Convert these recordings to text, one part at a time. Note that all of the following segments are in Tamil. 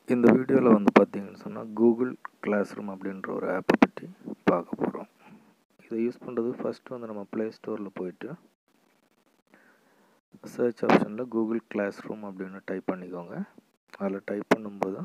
இந்த வீடியோவில் வந்து பார்த்தீங்கன்னு சொன்னால் கூகுள் கிளாஸ் ரூம் அப்படின்ற ஒரு ஆப்பை பற்றி பார்க்க போகிறோம் இதை யூஸ் பண்ணுறது ஃபஸ்ட்டு வந்து நம்ம ப்ளே ஸ்டோரில் போயிட்டு சர்ச் ஆப்ஷனில் கூகுள் கிளாஸ் ரூம் அப்படின்னு டைப் பண்ணிக்கோங்க அதில் டைப் பண்ணும்போது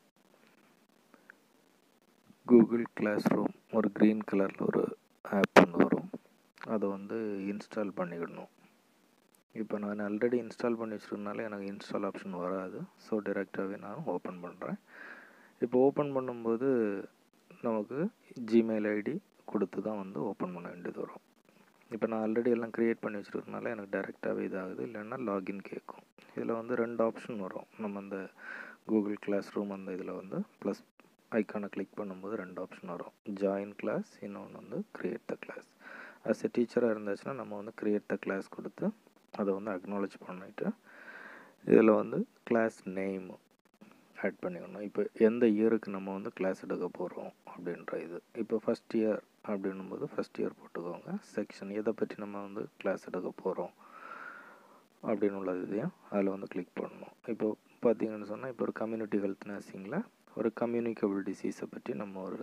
கூகுள் கிளாஸ் ரூம் ஒரு க்ரீன் கலரில் ஒரு ஆப் ஒன்று வரும் அதை வந்து இன்ஸ்டால் பண்ணிக்கிடணும் இப்போ நான் ஆல்ரெடி இன்ஸ்டால் பண்ணி வச்சுருக்கனால எனக்கு இன்ஸ்டால் ஆப்ஷன் வராது ஸோ டைரெக்டாகவே நான் ஓப்பன் பண்ணுறேன் இப்போ ஓப்பன் பண்ணும்போது நமக்கு ஜிமெயில் ஐடி கொடுத்து தான் வந்து ஓப்பன் பண்ண வேண்டியது வரும் இப்போ நான் ஆல்ரெடி எல்லாம் க்ரியேட் பண்ணி வச்சுருக்கனால எனக்கு டைரெக்டாகவே இதாகுது இல்லைன்னா லாகின் கேட்கும் இதில் வந்து ரெண்டு ஆப்ஷன் வரும் நம்ம அந்த கூகுள் கிளாஸ் ரூம் அந்த இதில் வந்து ப்ளஸ் ஐக்கானை கிளிக் பண்ணும்போது ரெண்டு ஆப்ஷன் வரும் ஜாயின் கிளாஸ் இன்னொன்று வந்து create the class as a டீச்சராக இருந்துச்சுன்னா நம்ம வந்து க்ரியேட் த கிளாஸ் கொடுத்து அதை வந்து அக்னாலேஜ் பண்ணிவிட்டு இதில் வந்து கிளாஸ் நேம் ஆட் பண்ணிக்கணும் இப்போ எந்த இயருக்கு நம்ம வந்து கிளாஸ் எடுக்க போகிறோம் அப்படின்ற இது இப்போ ஃபஸ்ட் இயர் அப்படின்னும்போது ஃபஸ்ட் இயர் போட்டுக்கோங்க செக்ஷன் எதை பற்றி நம்ம வந்து கிளாஸ் எடுக்க போகிறோம் அப்படின்னு உள்ளது இதையும் அதில் வந்து கிளிக் பண்ணணும் இப்போ பார்த்தீங்கன்னு சொன்னால் இப்போ ஒரு கம்யூனிட்டி ஹெல்த் நர்சிங்கில் ஒரு கம்யூனிகபிள் டிசீஸை பற்றி நம்ம ஒரு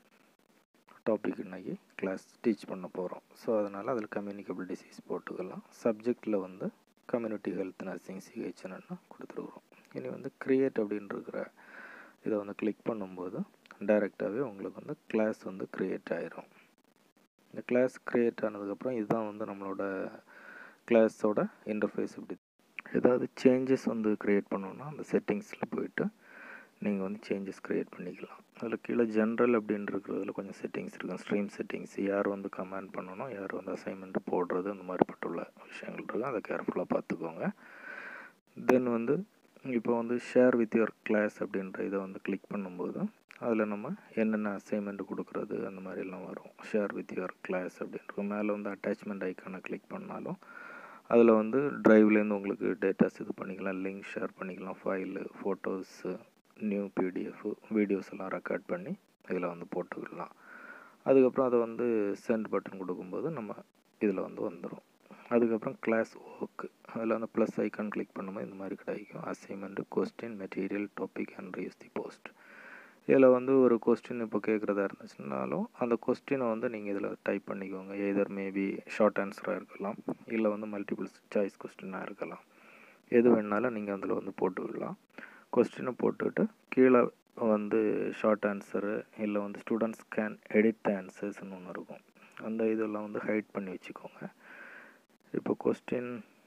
டாபிக் இன்றைக்கி கிளாஸ் டீச் பண்ண போகிறோம் ஸோ அதனால் அதில் கம்யூனிகபிள் டிசீஸ் போட்டுக்கலாம் சப்ஜெக்டில் வந்து கம்யூனிட்டி ஹெல்த் நர்சிங் சிஹெச்னு கொடுத்துருக்குறோம் இனி வந்து க்ரியேட் அப்படின்னு இருக்கிற இதை வந்து கிளிக் பண்ணும்போது டைரெக்டாகவே உங்களுக்கு வந்து கிளாஸ் வந்து க்ரியேட் ஆயிரும் இந்த கிளாஸ் க்ரியேட் ஆனதுக்கப்புறம் இதுதான் வந்து நம்மளோட கிளாஸோட இன்டர்ஃபேஸ் இப்படி ஏதாவது சேஞ்சஸ் வந்து க்ரியேட் பண்ணோன்னா அந்த செட்டிங்ஸில் போயிட்டு நீங்கள் வந்து சேஞ்சஸ் க்ரியேட் பண்ணிக்கலாம் அதில் கீழே ஜென்ரல் அப்படின்னு இருக்கிறதுல கொஞ்சம் செட்டிங்ஸ் இருக்கும் ஸ்ட்ரீம் செட்டிங்ஸ் யார் வந்து கமெண்ட் பண்ணணும் யார் வந்து அசைன்மெண்ட் போடுறது அந்த மாதிரிப்பட்டுள்ள விஷயங்கள் இருக்கும் அதை கேர்ஃபுல்லாக பார்த்துக்கோங்க தென் வந்து இப்போ வந்து ஷேர் வித் யுவர் கிளாஸ் அப்படின்ற இதை வந்து கிளிக் பண்ணும்போது அதில் நம்ம என்னென்ன அசைன்மெண்ட் கொடுக்குறது அந்த மாதிரிலாம் வரும் ஷேர் வித் யுவர் கிளாஸ் அப்படின்ற மேலே வந்து அட்டாச்மெண்ட் ஐக்கானை கிளிக் பண்ணாலும் அதில் வந்து ட்ரைவ்லேருந்து உங்களுக்கு டேட்டாஸ் இது பண்ணிக்கலாம் லிங்க் ஷேர் பண்ணிக்கலாம் file photos new PDF videos எல்லாம் ரெக்கார்ட் பண்ணி இதில் வந்து போட்டுக்கலாம் அதுக்கப்புறம் அதை வந்து சென்ட் பட்டன் கொடுக்கும்போது நம்ம இதில் வந்து வந்துடும் அதுக்கப்புறம் கிளாஸ் ஒர்க்கு அதில் வந்து ப்ளஸ் ஐக்கான் கிளிக் பண்ணும்போது இந்த மாதிரி கிடைக்கும் assignment question material topic and reuse the post இதில் வந்து ஒரு கொஸ்டின் இப்போ கேட்குறதா இருந்துச்சுனாலும் அந்த கொஸ்டினை வந்து நீங்கள் இதில் டைப் பண்ணிக்கோங்க எதர் மேபி ஷார்ட் ஆன்சராக இருக்கலாம் இல்லை வந்து மல்டிபிள் சாய்ஸ் கொஸ்டினாக இருக்கலாம் எது வேணாலும் நீங்கள் அதில் வந்து போட்டு விடலாம் கொஸ்டினை போட்டுக்கிட்டு கீழே வந்து ஷார்ட் ஆன்சரு இல்லை வந்து ஸ்டூடெண்ட்ஸ் கேன் எடிட் த ஆன்சர்ஸ்னு ஒன்று இருக்கும் அந்த இதெல்லாம் வந்து ஹைட் பண்ணி வச்சுக்கோங்க இப்போ கொஸ்டின்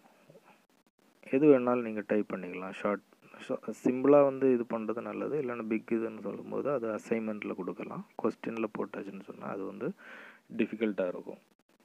எது வேணாலும் நீங்கள் டைப் பண்ணிக்கலாம் ஷார்ட் சிம்பிளாக வந்து இது பண்ணுறது நல்லது இல்லைன்னா பிக் இதுன்னு சொல்லும்போது அது அசைன்மெண்ட்டில் கொடுக்கலாம் கொஸ்டினில் போட்டாச்சுன்னு சொன்னால் அது வந்து டிஃபிகல்ட்டாக இருக்கும்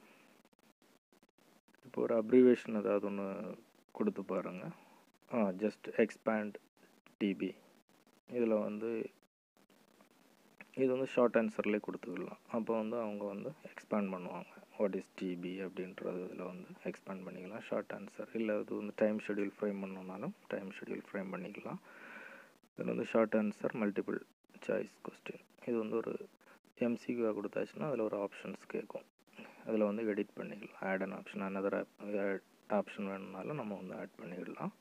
இப்போ ஒரு அப்ரிவேஷன் ஏதாவது ஒன்று கொடுத்து பாருங்கள் ஆ ஜஸ்ட் எக்ஸ்பேண்ட் டிபி இதில் வந்து இது வந்து ஷார்ட் ஆன்சர்லேயே கொடுத்துக்கலாம் அப்போ வந்து அவங்க வந்து எக்ஸ்பேண்ட் பண்ணுவாங்க வாட் இஸ் டிபி அப்படின்றது இதில் வந்து எக்ஸ்பேண்ட் பண்ணிக்கலாம் ஷார்ட் ஆன்சர் இல்லை அது வந்து டைம் ஷெடியூல் ஃப்ரேம் பண்ணணுன்னாலும் டைம் ஷெடியூல் ஃப்ரேம் பண்ணிக்கலாம் இதில் வந்து short answer multiple choice question இது வந்து ஒரு எம்சிக்யூவாக கொடுத்தாச்சுன்னா அதில் ஒரு ஆப்ஷன்ஸ் கேட்கும் அதில் வந்து எடிட் பண்ணிக்கலாம் add an option another of option வேணுனாலும் நம்ம வந்து ஆட் பண்ணிடலாம்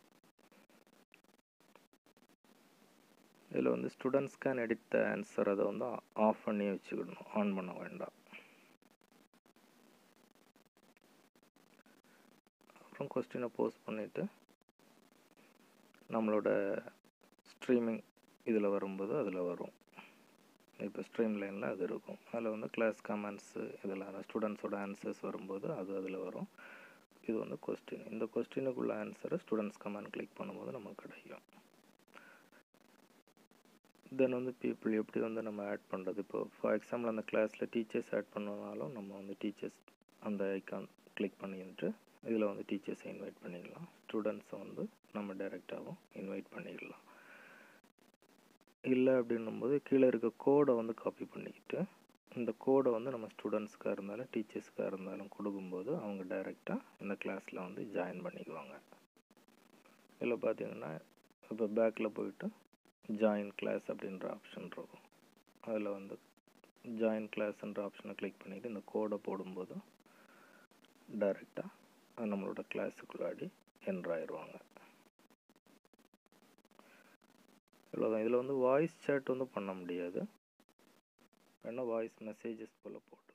இதில் வந்து students can edit the answer அதை வந்து ஆஃப் பண்ணி வச்சுக்கிடணும் ஆன் பண்ண வேண்டாம் அப்புறம் கொஸ்டினை போஸ்ட் பண்ணிவிட்டு நம்மளோட ஸ்ட்ரீமிங் இதில் வரும்போது அதில் வரும் இப்போ ஸ்ட்ரீம் லைனில் அது இருக்கும் அதில் வந்து கிளாஸ் கமெண்ட்ஸு இதில் அந்த ஸ்டூடெண்ட்ஸோட ஆன்சர்ஸ் வரும்போது அது அதில் வரும் இது வந்து கொஸ்டின் இந்த கொஸ்டினுக்குள்ள ஆன்சரை ஸ்டூடெண்ட்ஸ் கமெண்ட் கிளிக் பண்ணும்போது நமக்கு கிடைக்கும் தென் வந்து பீப்புள் எப்படி வந்து நம்ம ஆட் பண்ணுறது இப்போ ஃபார் எக்ஸாம்பிள் அந்த கிளாஸில் டீச்சர்ஸ் ஆட் பண்ணனாலும் நம்ம வந்து டீச்சர்ஸ் அந்த ஐக்கான் கிளிக் பண்ணிட்டு இதில் வந்து டீச்சர்ஸை இன்வைட் பண்ணிக்கலாம் ஸ்டூடெண்ட்ஸை வந்து நம்ம டைரெக்டாகவும் இன்வைட் பண்ணிக்கலாம் இல்லை அப்படின்னும்போது கீழே இருக்க கோடை வந்து காப்பி பண்ணிக்கிட்டு இந்த கோடை வந்து நம்ம ஸ்டூடெண்ட்ஸ்க்காக இருந்தாலும் டீச்சர்ஸ்க்காக இருந்தாலும் கொடுக்கும்போது அவங்க டைரெக்டாக இந்த கிளாஸில் வந்து ஜாயின் பண்ணிக்குவாங்க இதில் பார்த்தீங்கன்னா இப்போ பேக்கில் போயிட்டு ஜாயின் கிளாஸ் அப்படின்ற ஆப்ஷன் இருக்கும் அதில் வந்து ஜாயின் கிளாஸ்ன்ற ஆப்ஷனை கிளிக் பண்ணிவிட்டு இந்த கோடை போடும்போது டைரெக்டாக நம்மளோட கிளாஸுக்குள்ளாடி என்ட்ராயிடுவாங்க இவ்வளோதான் இதில் வந்து வாய்ஸ் சேட் வந்து பண்ண முடியாது வேணால் வாய்ஸ் மெசேஜஸ் போல் போட்டு